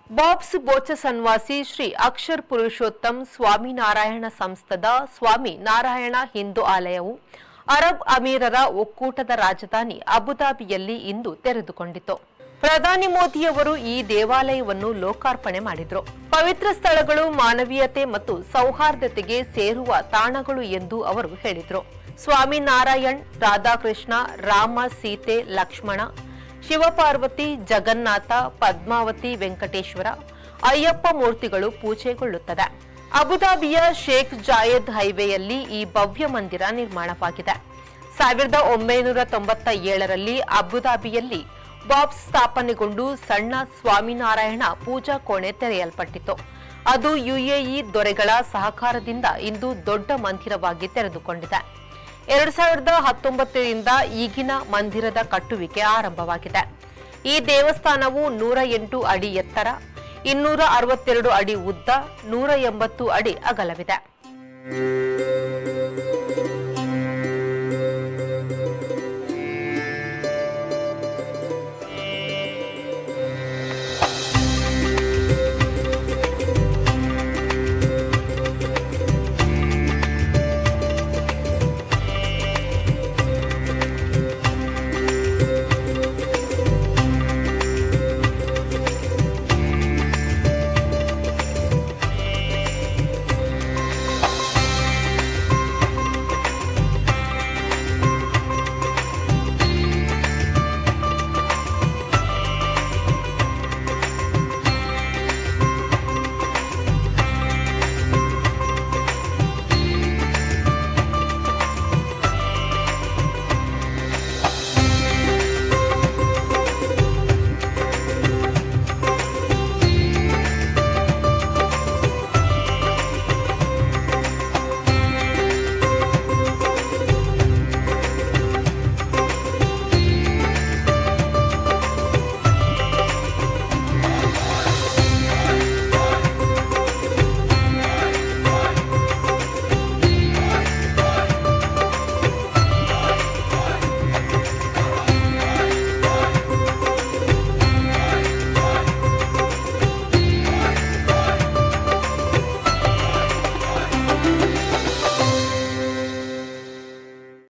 bobs Bochasanwasi Shri Akshar Purushottam Swaminarayan ಸಂಸ್ಥದ ಸ್ವಾಮಿ ನಾರಾಯಣ ಹಿಂದೂ ಆಲಯವು Arab ಅಮೀರರ ಒಕ್ಕೂಟದ ರಾಜಧಾನಿ ಅಬುದಾಬಿಯಲ್ಲಿ ಇಂದು ತೆರೆದುಕೊಂಡಿತು ಪ್ರಧಾನಿ ಮೋದಿಯವರು ಈ ದೇವಾಲಯವನ್ನು ಲೋಕಾರ್ಪಣೆ ಮಾಡಿದ್ರು ಪವಿತ್ರ ಸ್ಥಳಗಳು ಮಾನವೀಯತೆ ಮತ್ತು ಸೌಹಾರ್ದತೆಗೆ ಸೇರುವ ತಾಣಗಳು ಎಂದು ಅವರು ಹೇಳಿದ್ರು ಸ್ವಾಮಿನಾರಾಯಣ್ ರಾಧಾಕೃಷ್ಣ ರಾಮ ಸೀತೆ ಲಕ್ಷ್ಮಣ ಶಿವಪಾರ್ವತಿ ಜಗನ್ನಾಥ ಪದ್ಮಾವತಿ ವೆಂಕಟೇಶ್ವರ ಅಯ್ಯಪ್ಪ ಮೂರ್ತಿಗಳು ಪೂಜೆಗೊಳ್ಳುತ್ತದೆ ಅಬುದಾಬಿಯ ಶೇಖ್ ಜಾಯದ್ ಹೈವೇಯಲ್ಲಿ ಈ ಭವ್ಯ ಮಂದಿರ ನಿರ್ಮಾಣವಾಗಿದೆ ಸಾವಿರದ ಒಂಬೈನೂರ ತೊಂಬತ್ತ ಏಳರಲ್ಲಿ ಅಬುದಾಬಿಯಲ್ಲಿ ಬಾಬ್ಸ್ ಸ್ಥಾಪನೆಗೊಂಡು ಸಣ್ಣ ಸ್ವಾಮಿನಾರಾಯಣ ಪೂಜಾ ಕೋಣೆ ತೆರೆಯಲ್ಪಟ್ಟಿತು ಅದು ಯುಎಇ ದೊರೆಗಳ ಸಹಕಾರದಿಂದ ಇಂದು ದೊಡ್ಡ ಮಂದಿರವಾಗಿ ತೆರೆದುಕೊಂಡಿದೆ ಎರಡು ಸಾವಿರದ ಹತ್ತೊಂಬತ್ತರಿಂದ ಈಗಿನ ಮಂದಿರದ ಕಟ್ಟುವಿಕೆ ಆರಂಭವಾಗಿದೆ ಈ ದೇವಸ್ಥಾನವು ನೂರ ಎಂಟು ಅಡಿ ಎತ್ತರ ಇನ್ನೂರ ಅರವತ್ತೆರಡು ಅಡಿ ಉದ್ದ ನೂರ ಎಂಬತ್ತು ಅಡಿ ಅಗಲವಿದೆ